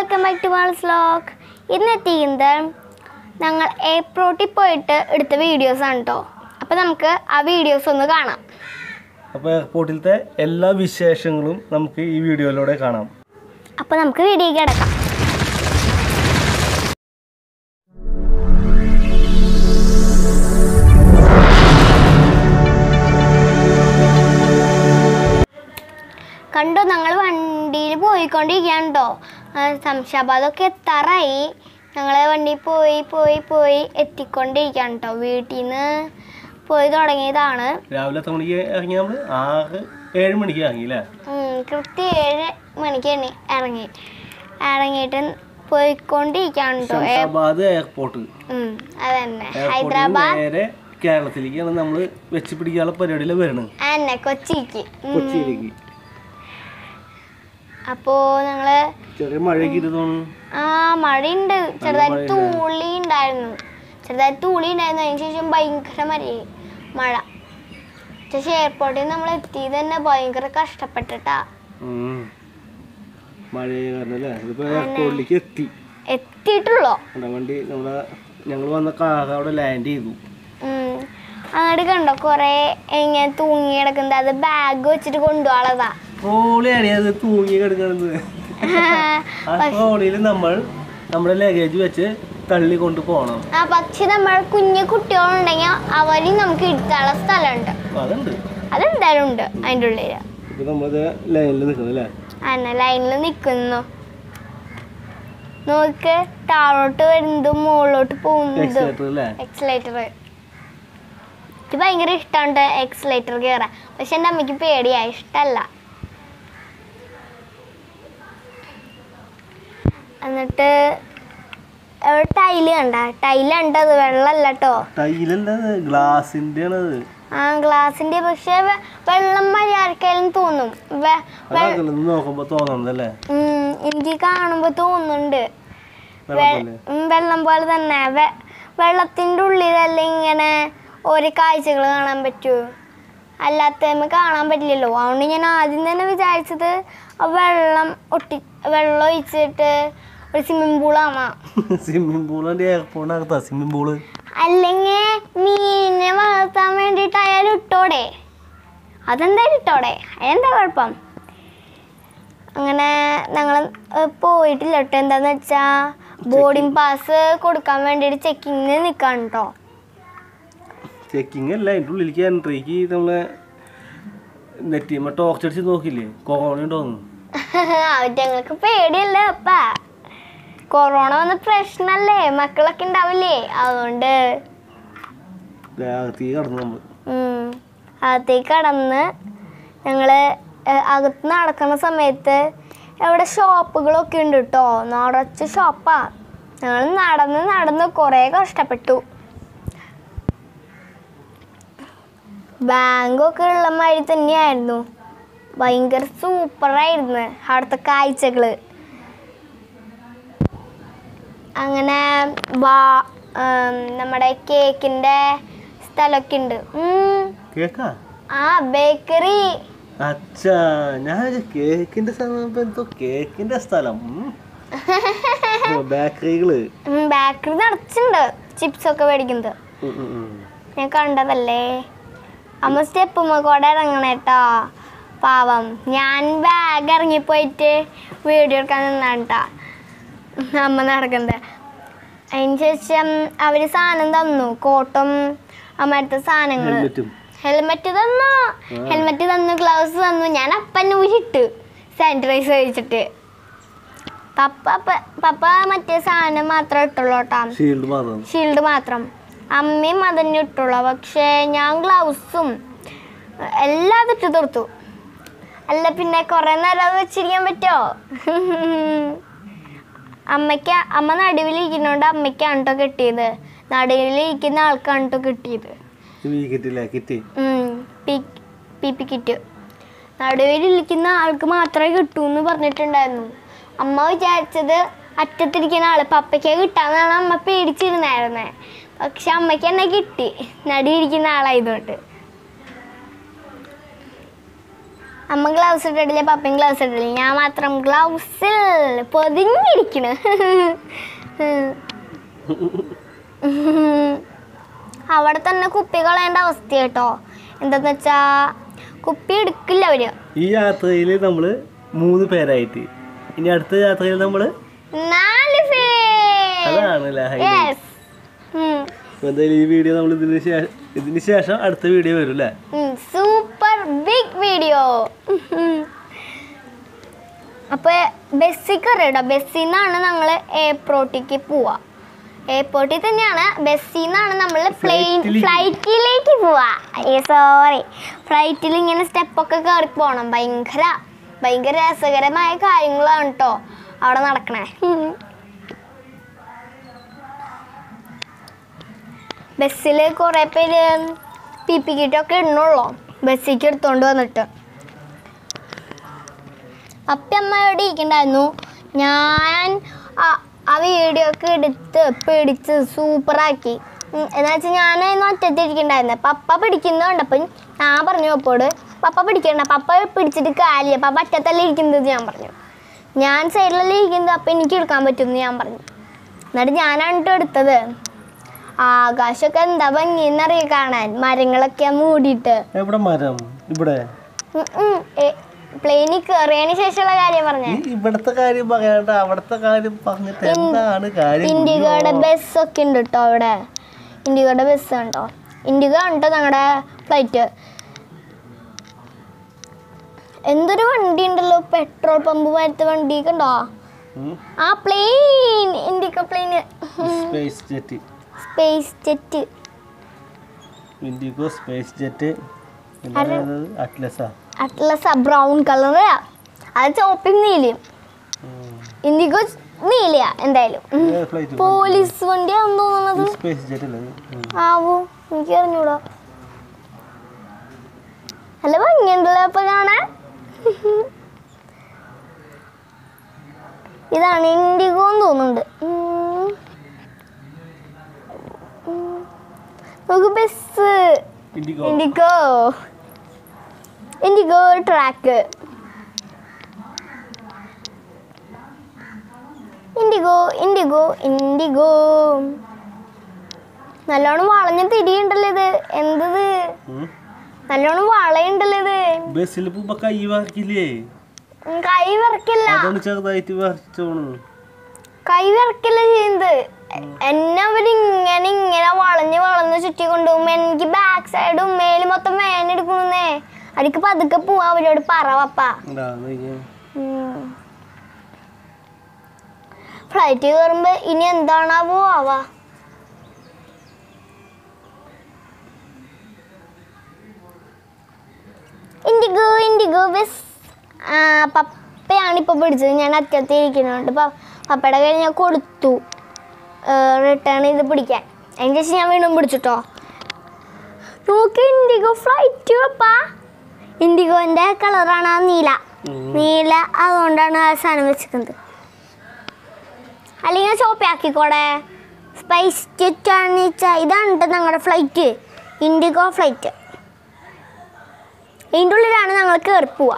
Welcome back to walls vlog ഇന്ന് എത്തിക്കുന്നത് ഞങ്ങൾ എയർപോർട്ടിൽ പോയിട്ട് എടുത്ത വീഡിയോസ് ആണ് കേട്ടോ അപ്പോൾ നമുക്ക് ആ വീഡിയോസ് ഒന്ന് കാണാം അപ്പോൾ എയർപോർട്ടിലത്തെ എല്ലാ വിശേഷങ്ങളും നമുക്ക് ഈ വീഡിയോയിലൂടെ കാണാം അപ്പോൾ നമുക്ക് വീഡിയോയ്ക്ക് കിടക്കാം കണ്ടോ ഞങ്ങൾ വണ്ടിയിൽ പോയിക്കൊണ്ടിരിക്കുകയാണ് കേട്ടോ ശംഷാബാദൊക്കെ എത്താറായി ഞങ്ങൾ വണ്ടിയിൽ പോയി പോയി പോയി എത്തിക്കൊണ്ടിരിക്കുകയാണ് കേട്ടോ വീട്ടിൽ നിന്ന് പോയി തുടങ്ങിയതാണ് രാവിലെ എത്ര മണിക്ക് ഇറങ്ങി നമ്മൾ ആറ് ഏഴ് മണിക്ക് ഇറങ്ങി അല്ലേ ഉം, കൃത്യം ഏഴ് മണിക്ക് തന്നെ ഇറങ്ങി ഇറങ്ങിയിട്ട് പോയിക്കൊണ്ടിരിക്കുകയാണ് കേട്ടോ ഏ- ഹൈദരാബാദ് എയർപോർട്ട് ഉം, അതന്നെ എയർപോർട്ടിൽ ഹൈദരാബാദ് നേരെ കേരളത്തിലേക്കാണ് നമ്മൾ വെച്ച് പിടിക്കാനുള്ള പരിപാടിയിൽ വരുന്നത് അതന്നെ കൊച്ചിക്ക് ഉം. കൊച്ചിയിലേക്ക് അപ്പോ ഞങ്ങള് ചെറിയ മഴയൊക്കെ ഇത് തോന്നുന്നു ആ മഴയുണ്ട് ചെറുതായിട്ട് മഴയില്ലേ? തൂളി ഉണ്ടായിരുന്നു ചെറുതായിട്ട് തൂളി ഉണ്ടായിരുന്നു അതിന് ശേഷം ഭയങ്കര മഴ മഴ പക്ഷേ എയർപോർട്ടിൽ നമ്മൾ എത്തിയത് തന്നെ ഭയങ്കര കഷ്ടപ്പെട്ടിട്ടാ ഉം. മഴ കാരണം അല്ലേ ഇതിപ്പോൾ എയർപോർട്ടിലേക്ക് എത്തി എത്തിയിട്ടുള്ളോ കണ്ടോ വണ്ടി നമ്മളെ ഞങ്ങൾ വന്ന കാർ അവിടെ ലാൻഡ് ചെയ്തു ഉം. അങ്ങോട്ട് കണ്ടോ കൊറേ ഇങ്ങനെ തൂങ്ങി കിടക്കുന്നത് അത് ബാഗ് വെച്ചിട്ട് കൊണ്ടുപോകാനുള്ളതാ ട്രോളിയാണ് അത് തൂങ്ങി കിടക്കുന്നത് ആ ട്രോളിയിൽ നമ്മൾ നമ്മുടെ ലഗേജ് വെച്ച് തള്ളി കൊണ്ട് പോകണം ആ പക്ഷെ നമ്മൾ കുഞ്ഞു കുട്ടികളുണ്ടെങ്കിൽ അവരും നമുക്ക് ഇരുത്താനുള്ള സ്ഥലമുണ്ട് അപ്പൊ അതുണ്ട് അതെന്തായാലും ഉണ്ട് അതിൻ്റെ ഉള്ളിൽ ഇപ്പൊ നമ്മളത് ലൈനിൽ നിൽക്കുന്നത് അല്ലേ അന്നെ ലൈനിൽ നിൽക്കുന്നു നോക്ക് താഴോട്ട് വരുന്നതും മുകളിലോട്ട് പോകുന്നതും എക്സിലേറ്റർ അല്ലേ എക്സലേറ്റർ എനിക്ക് ഭയങ്കര ഇഷ്ടമുണ്ട് എക്സലേറ്റർ കയറാൻ പക്ഷെ എൻ്റെ അമ്മയ്ക്ക് പേടിയാ ഇഷ്ടല്ല എന്നിട്ട് അവിടെ ടൈല് കണ്ട ടൈല് കണ്ടത് വെള്ളമല്ല കേട്ടോ ടൈലല്ല ഗ്ലാസിന്റെ ആണത് ആ ഗ്ലാസിന്റെ പക്ഷെ വെ- വെള്ളം മര്യാദക്കായാലും തോന്നും വെ- വെ- അതല്ല നോക്കുമ്പോ തോന്നണതല്ലേ ഉം, എനിക്ക് കാണുമ്പോ തോന്നുന്നുണ്ട് വെള്ളമല്ലേ ഉം, വെള്ളം പോലെ തന്നെ വെ- വെള്ളത്തിന്റെ ഉള്ളിലല്ല ഇങ്ങനെ ഓരോ കാഴ്ചകൾ കാണാൻ പറ്റൂ അല്ലാത്തമ്മ കാണാൻ പറ്റില്ലല്ലോ അതുകൊണ്ട് ഞാൻ ആദ്യം തന്നെ വിചാരിച്ചത് ആ വെള്ളം ഒട്ടി വെള്ളം ഒഴിച്ചിട്ട് ഒരു സ്വിമ്മിംഗ് പൂളാണ് സ്വിമ്മിംഗ് പൂളിന്റെ എയർപോർട്ടിനകത്താ സ്വിമ്മിംഗ് പൂള് അല്ലെങ്കിൽ മീനിനെ വളർത്താൻ വേണ്ടിയിട്ട് അയാൾ ഇട്ടോടെ അതെന്തായാലും ഇട്ടോടെ അതിനെന്താ കുഴപ്പം അങ്ങനെ ഞങ്ങൾ പോയിട്ടില്ല കേട്ടോ എന്താന്ന് വെച്ചാ ബോർഡിംഗ് പാസ് കൊടുക്കാൻ വേണ്ടിയിട്ട് ചെക്കിങ്ങിന് നിൽക്കാൻ കേട്ടോ ചെക്കിങ് അല്ല അതിന്റെ ഉള്ളിലേക്ക് എൻട്രിക്ക് നമ്മളെ നെറ്റിയമ്മ ടോർച്ച് അടിച്ച് നോക്കില്ലേ കൊറോണ ഉണ്ടോന്ന് അവറ്റങ്ങൾക്ക് പേടിയല്ലേ അപ്പ കൊറോണ വന്ന പ്രശ്നല്ലേ മക്കളൊക്കെ ഉണ്ടാവില്ലേ അതുകൊണ്ട് അകത്തേക്ക് കടന്നു നമ്മൾ ഉം. അകത്തേക്ക് കടന്ന് ഞങ്ങൾ അകത്ത് നടക്കുന്ന സമയത്ത് അവിടെ ഷോപ്പുകളൊക്കെ ഉണ്ട് കേട്ടോ നിറച്ച് ഷോപ്പാ ഞങ്ങൾ നടന്ന് നടന്ന് കുറേ കഷ്ടപ്പെട്ടു ബാങ്കൊക്കെ ഉള്ള മാതിരി തന്നെയായിരുന്നു ഭയങ്കര സൂപ്പറായിരുന്നു അവിടുത്തെ കാഴ്ചകള് അങ്ങനെ വാ ഉം, നമ്മുടെ കേക്കിൻ്റെ സ്ഥലമൊക്കെ ഉണ്ട് ഉം. കേക്കാ ആ ബേക്കറി അച്ഛാ ഞാൻ കേക്കിന്റെ സ്ഥലം ഇപ്പൊ എന്തോ കേക്കിന്റെ സ്ഥലം ഉം. ഓ, ബേക്കറികള് ബേക്കറി നിറച്ചുണ്ട് ചിപ്സ് ഒക്കെ മേടിക്കുന്നത് ഉം, ഉം, ഉം. ഞാൻ കണ്ടതല്ലേ അമ്മ സ്റ്റെപ്പുമ്മ കൂടെ ഇറങ്ങണേട്ടോ പാവം ഞാൻ ബാഗ് ഇറങ്ങിപ്പോയിട്ട് വീഡിയോ എടുക്കാൻ നിന്നാട്ടാ അമ്മ നടക്കുന്നത് അതിന് ശേഷം അവർ സാധനം തന്നു കോട്ടും അമ്മടുത്ത സാധനങ്ങൾ ഹെൽമെറ്റും ഹെൽമെറ്റ് തന്നു ഹെൽമെറ്റ് തന്നു ഗ്ലൗസ് തന്നു ഞാൻ അപ്പന്നെ ഊരിട്ട് സാനിറ്റൈസർ കഴിച്ചിട്ട് പപ്പ പ- പപ്പ മറ്റേ സാധനം മാത്രമേ ഇട്ടുള്ളൂ കേട്ടോ ഷീൽഡ് മാത്രം ഷീൽഡ് മാത്രം അമ്മയും അതന്നെ ഇട്ടുള്ളൂ പക്ഷേ ഞാൻ ഗ്ലൗസും എല്ലാം ഇട്ട് തീർത്തു അല്ല പിന്നെ കുറേ നേരം അത് വെച്ചിരിക്കാൻ പറ്റുമോ അമ്മയ്ക്ക് അമ്മ നടുവിലിരിക്കുന്നോണ്ട് അമ്മയ്ക്കാണ് കേട്ടോ കിട്ടിയത് നടുവിലിരിക്കുന്ന ആൾക്കാണ് കേട്ടോ കിട്ടിയത് വീക്കിട്ടില്ല കിറ്റ് ഉം, പി- പി പി കിറ്റ് നടുവിലിരിക്കുന്ന ആൾക്ക് മാത്രമേ കിട്ടൂ എന്ന് പറഞ്ഞിട്ടുണ്ടായിരുന്നു അമ്മ വിചാരിച്ചത് അറ്റത്തിരിക്കുന്ന ആള് പപ്പയ്ക്ക് കിട്ടാന്നാണ് അമ്മ പേടിച്ചിരുന്നായിരുന്നേ പക്ഷെ അമ്മയ്ക്ക് തന്നെ കിട്ടി നടുവിരിക്കുന്ന ആളായതുകൊണ്ട് അമ്മ ഗ്ലൗസ് ഇട്ടിട്ടില്ല പപ്പയും ഗ്ലൗസ് ഇട്ടിട്ടില്ല ഞാൻ മാത്രം ഗ്ലൗസിൽ പൊതിഞ്ഞിരിക്കണ് അവിടെ തന്നെ കുപ്പി കളയേണ്ട അവസ്ഥ കേട്ടോ എന്താന്ന് വെച്ചാ കുപ്പി എടുക്കില്ല അവര് ഈ യാത്രയിൽ നമ്മൾ മൂന്ന് പേരായിട്ട് ഇനി അടുത്ത യാത്രയിൽ നമ്മൾ നാല് പേർ അതാണ് ലഹരി യെസ് എന്തായാലും ഈ വീഡിയോ നമ്മൾ ഇതിന് ശേഷം ഇതിന് ശേഷം അടുത്ത വീഡിയോ വരും അല്ലേ സൂപ്പർ ബിഗ് വീഡിയോ അപ്പൊ ബസ്സിൽ കയറിയിട്ടോ ബസ്സിൽ നിന്നാണ് ഞങ്ങൾ എയർപോർട്ടിലേക്ക് പോവാ എയർപോർട്ടിൽ തന്നെയാണ് ബസ്സിൽ നിന്നാണ് നമ്മൾ പ്ലെയിൻ Flightലേക്ക്. ഫ്ലൈറ്റിലേക്ക് പോവാ സോറി ഫ്ലൈറ്റിൽ ഇങ്ങനെ സ്റ്റെപ്പൊക്കെ കയറി പോകണം ഭയങ്കര ഭയങ്കര രസകരമായ കാര്യങ്ങളാണ് കേട്ടോ അവിടെ നടക്കണേ ബസ്സിൽ കുറേ പേര് പി പി കിറ്റൊക്കെ ഇടണുള്ളൂ ബസ്സിലേക്ക് എടുത്തോണ്ട് വന്നിട്ട് അപ്പ അമ്മയോട് ഇരിക്കണ്ടായിരുന്നു ഞാൻ ആ- ആ വീഡിയോ ഒക്കെ എടുത്ത് പിടിച്ച് സൂപ്പറാക്കി എന്താ വെച്ചാൽ ഞാനായിരുന്നു ഒറ്റത്ത് ഇരിക്കണ്ടായിരുന്നു പപ്പ പിടിക്കുന്നത് കണ്ടപ്പോൾ ഞാൻ പറഞ്ഞു അപ്പോട് പപ്പ പിടിക്കണ്ട പപ്പ പിടിച്ചിട്ട് കാര്യമില്ല പപ്പ അറ്റത്തല്ലേ ഇരിക്കുന്നത് ഞാൻ പറഞ്ഞു ഞാൻ സൈഡിലല്ലേ ഇരിക്കുന്നത് അപ്പം എനിക്ക് എടുക്കാൻ പറ്റുമെന്ന് ഞാൻ പറഞ്ഞു എന്നിട്ട് ഞാനാണ് ട്ടോ എടുത്തത് ആകാശമൊക്കെ എന്താ ഭംഗിന്നറിയ കാണാൻ മരങ്ങളൊക്കെ മൂടിയിട്ട് എവിടെ മരം ഇവിടെ പ്ലെയിനിൽ കയറിയതിന് ശേഷമുള്ള കാര്യം പറഞ്ഞേ ഈ ഇവിടത്തെ കാര്യം പറയാണ്ട് അവിടത്തെ കാര്യം പറഞ്ഞിട്ട് എന്താണ് കാര്യം ഇൻഡിഗോയുടെ ബസ്സൊക്കെ ഉണ്ട് കേട്ടോ അവിടെ ഇൻഡിഗോയുടെ ബസ് ഉണ്ടോ ഇൻഡിഗോ ആണ് കേട്ടോ ഞങ്ങളുടെ ഫ്ലൈറ്റ് എന്തൊരു വണ്ടി ഉണ്ടല്ലോ പെട്രോൾ പമ്പ് പോലത്തെ വണ്ടിയൊക്കെ ഉണ്ടോ ആ plane IndiGo plane space jet space jet IndiGo space jet അറ്റ്ലസാ അറ്റ്ലസ് ബ്രൗൺ കളറ് അത് ചോപ്പും നീലയും ഇൻഡിഗോ നീലയ എന്തായാലും ഉം. ഫ്ലൈറ്റ് പോലീസ് വണ്ടിയാണെന്ന് തോന്നുന്നത് സ്പേസ് ജെറ്റ് അല്ലേ ഇത്? ഉം. ആവോ എനിക്ക് അറിഞ്ഞൂടാ നല്ല ഭംഗിയുണ്ടല്ലോ ഇപ്പൊ കാണാൻ ഇതാണ് ഇൻഡിഗോ എന്ന് തോന്നുന്നുണ്ട് ഉം. ഉം. നോക്ക് ബസ് ഇൻഡിഗോ ഇൻഡിഗോ ഇൻഡിഗോ ട്രാക്ക് ഇൻഡിഗോ ഇൻഡിഗോ ഇൻഡിഗോ നല്ലോണം വളഞ്ഞ തിരിയുണ്ടല്ലോ ഇത് എന്തത് ഉം. നല്ലോണം വളയുണ്ടല്ലോ ഇത് ബസ്സിൽ പോകുമ്പോ കൈ വറക്കില്ലേ ഉം, കൈ വിറക്കില്ല അതാണ് ചെറുതായിട്ട് വരച്ചോണ് കൈ വിറക്കില്ല ചെയ്യുന്നത് എന്നെ അവരിങ്ങനെ ഇങ്ങനെ വളഞ്ഞ് വളഞ്ഞ് ചുറ്റി കൊണ്ടുപോകുമ്പോ എനിക്ക് ബാക്ക് സൈഡും മേല് മൊത്തം വേനെടുക്കണേ അടിക്ക് പതുക്കെ പോവാ അവരോട് പറ പപ്പ ഫ്ലൈറ്റ് കയറുമ്പോ ഇനി എന്താണാവോ ആവാ ഇൻഡിഗോ ഇൻഡിഗോ ബസ് പപ്പയാണ് ഇപ്പോൾ പിടിച്ചത് ഞാൻ അറ്റത്ത് ഇരിക്കുന്നുണ്ട് പ- പപ്പയുടെ കയ്യിൽ ഞാൻ കൊടുത്തു റിട്ടേൺ ചെയ്ത് പിടിക്കാൻ അതിന് ശേഷം ഞാൻ വീണ്ടും പിടിച്ചിട്ടോ നോക്കി ഇൻഡിഗോ ഫ്ലൈറ്റ് പപ്പ ഇൻഡിഗോൻ്റെ കളറാണ് ആ നീല നീല അതുകൊണ്ടാണ് ആ സാധനം വെച്ചിരിക്കുന്നത് അല്ലെങ്കിൽ ചോപ്പി ആക്കിക്കോടെ സ്പൈസ് ജെറ്റ് ആണെന്ന് വെച്ചാൽ ഇതാണ് ട്ടോ ഞങ്ങളുടെ ഫ്ലൈറ്റ് ഇൻഡിഗോ ഫ്ലൈറ്റ് ഇതിൻ്റെ ഉള്ളിലാണ് ഞങ്ങൾ കയറി പോവുക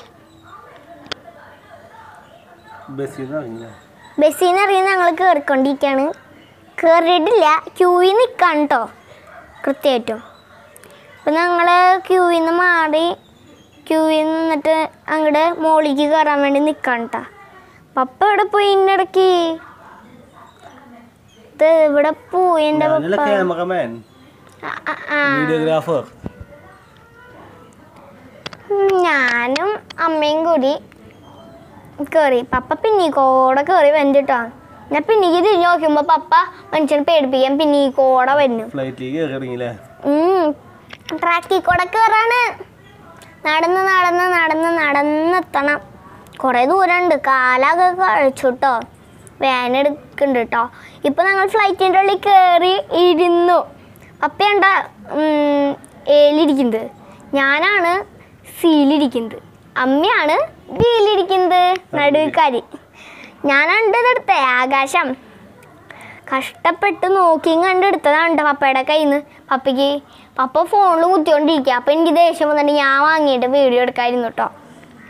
ബസ്സിൽ നിന്ന് ഇറങ്ങില്ല ബസ്സിൽ നിന്ന് ഇറങ്ങി ഞങ്ങൾ കയറിക്കൊണ്ടിരിക്കുകയാണ് കയറിയിട്ടില്ല ക്യൂവിൽ നിൽക്കാൻ കേട്ടോ കൃത്യമായിട്ടും അപ്പം ഞങ്ങൾ ക്യൂവിൽ നിന്ന് മാറി ക്യൂവിൽ നിന്നിട്ട് അങ്ങോട്ട് മോളിലേക്ക് കയറാൻ വേണ്ടി നിൽക്കാൻ കേട്ടോ പപ്പ ഇവിടെ പോയി ഇതിൻ്റെ ഇടയ്ക്ക് ഇത് ഇവിടെ പോയി എൻ്റെ ഞാനല്ല പപ്പ ക്യാമറമാൻ ആ, ആ, ആ. വീഡിയോഗ്രാഫർ ഉം, ഞാനും അമ്മയും കൂടി കയറി പപ്പ പിന്നീക്കോടെ കയറി വന്നിട്ടോ ഞാൻ പിന്നീക്ക് തിരിഞ്ഞു നോക്കുമ്പോൾ പപ്പ മനുഷ്യനെ പേടിപ്പിക്കാൻ പിന്നീക്കോടെ വരുന്നു ഫ്ലൈറ്റിലേക്ക് കയറി ഇറങ്ങിയില്ലേ ട്രാക്കിൽ കൂടെ കയറാണ് നടന്ന് നടന്ന് നടന്ന് നടന്നെത്തണം കുറേ ദൂരമുണ്ട് കാലൊക്കെ കഴിച്ചു കേട്ടോ വേനെടുക്കുന്നുണ്ട് കേട്ടോ ഇപ്പം ഞങ്ങൾ ഫ്ലൈറ്റിൻ്റെ ഉള്ളിൽ കയറി ഇരുന്നു പപ്പയുണ്ട ഏലിരിക്കുന്നത് ഞാനാണ് സീലിരിക്കുന്നത് അമ്മയാണ് ബിയിലിരിക്കുന്നത് നടുക്കാരി ഞാനാണ് ഇതെടുത്തേ ആകാശം കഷ്ടപ്പെട്ട് നോക്കിയും കണ്ടെടുത്തതാണ് ട്ടോ പപ്പയുടെ കയ്യിൽ നിന്ന് പപ്പയ്ക്ക് പപ്പ ഫോണിൽ കുത്തിക്കൊണ്ടിരിക്കുക അപ്പം എനിക്ക് ദേഷ്യം വന്നിട്ട് ഞാൻ വാങ്ങിയിട്ട് വീഡിയോ എടുക്കായിരുന്നു കേട്ടോ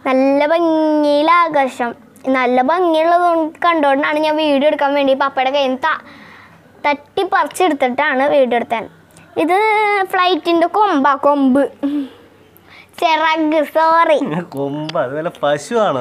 നല്ല ഭംഗിയിലെ ആകാശം നല്ല ഭംഗിയുള്ളത് കൊണ്ട് കണ്ടുകൊണ്ടാണ് ഞാൻ വീഡിയോ എടുക്കാൻ വേണ്ടി പപ്പയുടെ കയ്യിൽ നിന്ന് ത- തട്ടി പറിച്ചെടുത്തിട്ടാണ് വീഡിയോ എടുത്തത് ഇത് ഫ്ലൈറ്റിൻ്റെ കൊമ്പാ കൊമ്പ് ചിറക് സോറി കൊമ്പ് അത് വല്ല പശുവാണോ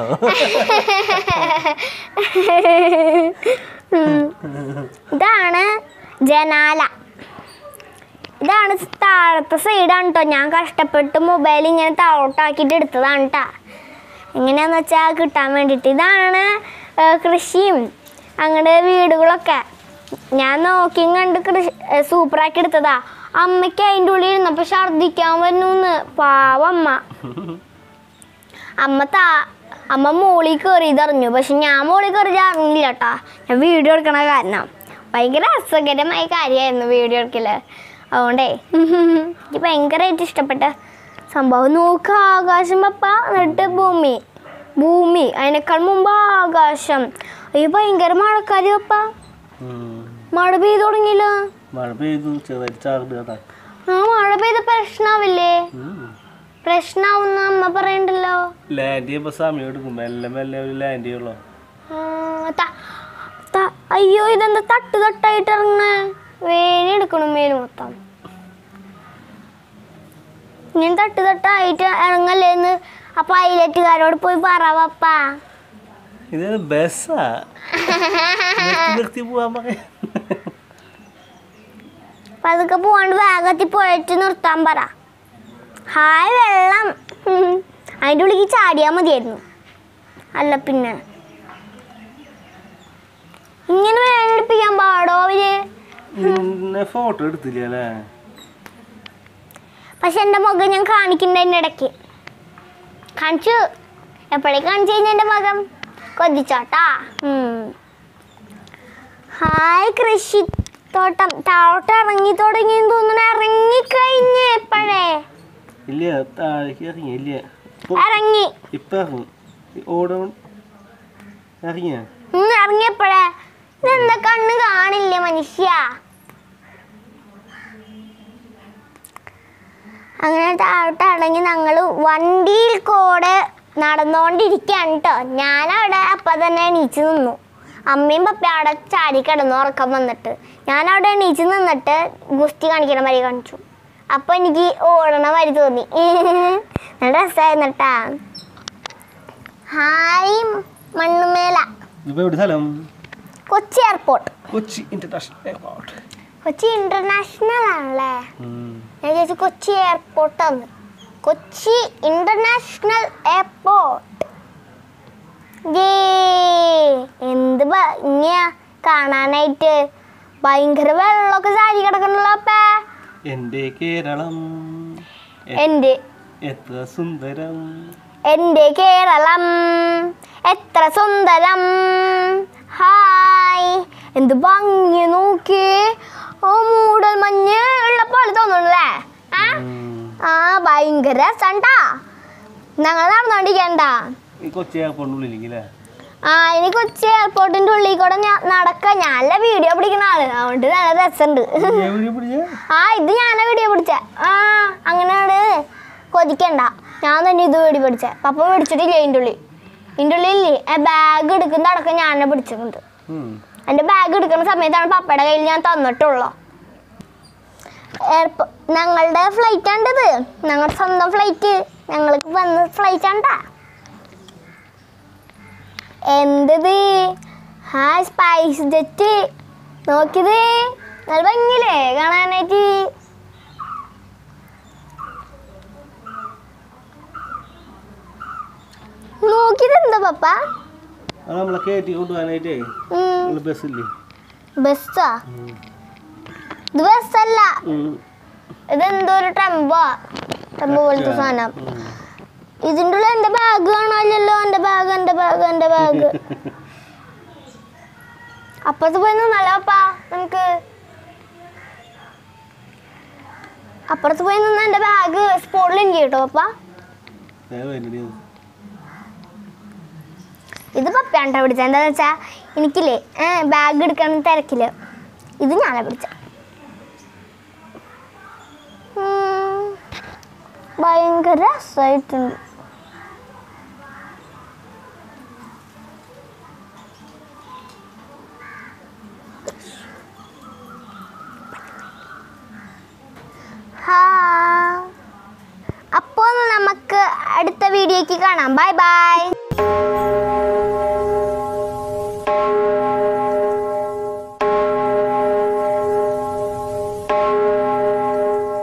ഇതാണ് ജനാല ഇതാണ് താഴത്തെ സൈഡാണ് കേട്ടോ ഞാൻ കഷ്ടപ്പെട്ട് മൊബൈൽ ഇങ്ങനെ താഴോട്ടാക്കിയിട്ട് എടുത്തതാണ് കേട്ടോ എങ്ങനെയാന്ന് വെച്ചാൽ കിട്ടാൻ വേണ്ടിയിട്ട് ഇതാണ് ഏ, കൃഷിയും അങ്ങനെ വീടുകളൊക്കെ ഞാൻ നോക്കി കണ്ട് കൃഷി ഏ, സൂപ്പറാക്കി എടുത്തതാ അമ്മയ്ക്ക് അതിൻ്റെ ഉള്ളിൽ ഇരുന്നപ്പോൾ ഛർദ്ദിക്കാൻ വരുന്നു പാവമ്മ അമ്മ താ അമ്മ മോളിൽ കയറി ഇതറിഞ്ഞു പക്ഷെ ഞാൻ മോളിൽ കയറി അറിഞ്ഞില്ല കേട്ടാ ഞാൻ വീഡിയോ എടുക്കണ കാരണം ഭയങ്കര രസകരമായ കാര്യമായിരുന്നു വീഡിയോ എടുക്കല് അതുകൊണ്ടേ എനിക്ക് ഭയങ്കരമായിട്ട് ഇഷ്ടപ്പെട്ട സംഭവം നോക്ക ആകാശം പപ്പ എന്നിട്ട് ഭൂമി ഭൂമി അതിനേക്കാൾ മുമ്പ് ആകാശം അയ്യോ ഭയങ്കര മഴക്കാരി പപ്പ ഉം. മഴ പെയ്തു തുടങ്ങിയില്ല മഴ പെയ്തു ചെറുതായിട്ട് ചാർഡ് അതാ ആ മഴ പെയ്ത പ്രശ്നാവില്ലേ ഉം. പ്രശ്നാവുന്ന അമ്മ പറയണ്ടല്ലോ ലാൻഡ് ചെയ്യുമ്പോ സമയം എടുക്കും മെല്ലെ മെല്ലെ ഒരു ലാൻഡ് ചെയ്യുള്ളൂ ആ, ത- ത- അയ്യോ ഇതെന്താ തട്ട് തട്ടായിട്ട് ഇറങ്ങണ വേണി എടുക്കണം മേല് മൊത്തം ഇങ്ങനെ തട്ട് തട്ടായിട്ട് ഇറങ്ങല്ലേന്ന് ആ പൈലറ്റുകാരോട് പോയി പറ പപ്പ ഇത് ബസ്സാ നിർത്തി നിർത്തി പോവാൻ പറയാ പതുക്കെ പോവാണ്ട് വേഗത്തിൽ പോയിട്ട് നിർത്താൻ പറ ഹായ് വെള്ളം ഉം. അതിൻ്റെ ഉള്ളിലേക്ക് ചാടിയാൽ മതിയായിരുന്നു അല്ല പിന്നെ ഇങ്ങനെ വേനെടുപ്പിക്കാൻ പാടോ അവര് നിന്നെ ഫോട്ടോ എടുത്തില്ല അല്ലേ പക്ഷെ എൻ്റെ മുഖം ഞാൻ കാണിക്കണ്ട എൻ്റെ ഇടയ്ക്ക് കാണിച്ചു എപ്പോഴേക്ക് കാണിച്ചു കഴിഞ്ഞാൽ എൻ്റെ മുഖം കൊതിച്ചോട്ടാ ഉം. ഹായ് കൃഷി തോട്ടം താഴോട്ട് ഇറങ്ങി തുടങ്ങി തോന്നുന്നു ഇറങ്ങിക്കഴിഞ്ഞ് എപ്പോഴേ ഇല്ല താഴേക്ക് ഇറങ്ങി ഇല്ല ഇപ്പൊ ഇറങ്ങി ഇപ്പൊ ഇറങ്ങി ഓടണം ഇറങ്ങിയ ഉം, ഇറങ്ങിയപ്പോഴേ ഇതെന്താ കണ്ണ് കാണില്ല മനുഷ്യ അങ്ങനെ താഴോട്ട് ഇറങ്ങി ഞങ്ങൾ വണ്ടിയിൽ കൂടെ നടന്നുകൊണ്ടിരിക്കുകയാണ് കേട്ടോ ഞാനവിടെ അപ്പം തന്നെ എണീച്ച് നിന്നു അമ്മയും പപ്പയും അവിടെ ചാടി കിടന്നു ഉറക്കം വന്നിട്ട് ഞാനവിടെ എണീച്ച് നിന്നിട്ട് ഗുസ്തി കാണിക്കണ വരി കാണിച്ചു അപ്പം എനിക്ക് ഓടണ വരി തോന്നി നല്ല രസമായിരുന്നു കേട്ടാ ഹായ് മണ്ണുമേല ഇപ്പൊ എവിടെ സ്ഥലം Kochi airport Kochi international airport Kochi international ആണല്ലേ ഞാൻ ചോദിച്ചു കൊച്ചി എയർപോർട്ടാണ് കൊച്ചി ഇന്റർനാഷണൽ എയർപോർട്ട് ഏ എന്ത് ഭംഗിയാ കാണാനായിട്ട് ഭയങ്കര വെള്ളമൊക്കെ ചാരി കിടക്കണല്ലോ അപ്പേ എന്റെ കേരളം എ- എൻ്റെ എത്ര സുന്ദരം എൻ്റെ കേരളം എത്ര സുന്ദരം ഹായ് എന്ത് ഭംഗി നോക്കി ഓ മൂടൽ മഞ്ഞ് ഉള്ള പോലെ തോന്നുന്നല്ലേ ആ ഉം. ആ ഭയങ്കര രസണ്ടാ ഞങ്ങൾ നടന്നോണ്ടിരിക്കണ്ട ഈ കൊച്ചി എയർപോർട്ടിനുള്ളിലേക്കില്ലേ ആ ഇനി കൊച്ചി എയർപോർട്ടിന്റെ ഉള്ളിൽ കൂടെ ഞാൻ നടക്ക ഞാനല്ല വീഡിയോ പിടിക്കുന്ന ആള് അതുകൊണ്ട് നല്ല രസമുണ്ട് എവിടെ പിടിച്ച ആ ഇത് ഞാനാ വീഡിയോ പിടിച്ച ആ അങ്ങനെയാണ് കൊതിക്കണ്ട ഞാൻ തന്നെ ഇത് വീഡിയോ പിടിച്ച പപ്പ പിടിച്ചിട്ടില്ല ഇതിൻ്റെ ഉള്ളിൽ ഇതിൻ്റെ ഉള്ളിൽ ബാഗ് എടുക്കുന്ന അടക്കം ഞാനെ പിടിച്ചിട്ടുണ്ട് എൻ്റെ ബാഗ് എടുക്കുന്ന സമയത്താണ് പപ്പയുടെ കയ്യിൽ ഞാൻ തന്നിട്ടുള്ളൂ എയർപോ ഞങ്ങളുടെ ഫ്ലൈറ്റ് ആണ്ടത് ഞങ്ങളുടെ സ്വന്തം ഫ്ലൈറ്റ് ഞങ്ങൾക്ക് വന്ന് ഫ്ലൈറ്റ് ആണ്ടാ എന്തത് ഹാ സ്പൈസ് ജെറ്റ് നോക്കിയത് നല്ല ഭംഗിയില്ലേ കാണാനായിട്ട് നോക്കിയത് എന്താ പപ്പ അത് നമ്മളെ കയറ്റി കൊണ്ടുപോകാനായിട്ടേ നമ്മള് ബസ്സില്ലേ ബസ്സാ ഇത് ബസ്സല്ല ഇതെന്തോ ഒരു ടെമ്പോ ടെമ്പോ പോലത്തെ സാധനം ഇതിൻ്റെ ഉള്ളിൽ എൻ്റെ ബാഗ് കാണാമല്ലോ എൻ്റെ ബാഗ് എൻ്റെ ബാഗ് എൻ്റെ ബാഗ് അപ്പുറത്ത് പോയി നിന്നല്ലോ അപ്പാ നമുക്ക് അപ്പുറത്ത് പോയി നിന്ന് എൻ്റെ ബാഗ് സ്പോട്ടിൽ എനിക്ക് കേട്ടോ പപ്പ ഇത് പപ്പയാണ്ട പിടിച്ച എന്താന്ന് വെച്ചാ എനിക്കില്ലേ ബാഗ് എടുക്കണം തിരക്കില് ഇത് ഞാനാ പിടിച്ച ഭയങ്കര രസമായിട്ടുണ്ട് അടുത്ത വീഡിയോയ്ക്ക് കാണാം ബൈ ബൈ